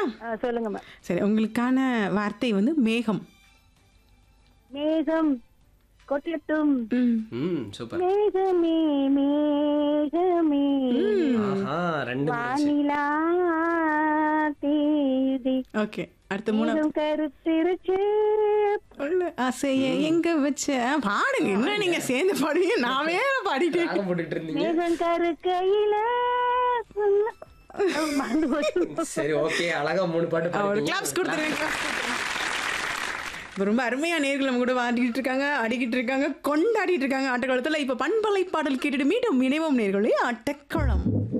ஆ, சொல்லுங்க மேம் சரி உங்களுக்கான வார்த்தை வந்து மேகம் மேகம் கொட்டட்டும் ம் ம் சூப்பர் மேகமே மேகமே ஆஹா ரெண்டு முடிச்சு வானிலா தேதி ஓகே அடுத்த மூணாவது மேகம் கருத்திருச்சு உள்ள ஆசைய எங்க வச்ச பாடுங்க என்ன நீங்க சேர்ந்து பாடுவீங்க நான் வேற பாடிட்டே இருக்கேன். ராகம் போட்டுட்டு இருந்தீங்க மேகம் கருக்கையில சொன்ன- மறந்து போச்சு. சரி ஓகே அழகா மூணு பாட்டு ஒரு பாடிட்டீங்க. கிளாப்ஸ் கொடுத்துருங்க claps கொடுத்துருங்க. இப்ப ரொம்ப அருமையா நேர்கள் நம்ம கூட ஆடிக்கிட்டு இருக்காங்க ஆடிக்கிட்டு இருக்காங்க கொண்டாடிட்டு இருக்காங்க ஆட்டக்காலத்துல இப்ப பண்பலை பாடல் கேட்டுட்டு மீண்டும் இணைவோம் நேர்களே ஆட்டக்களம்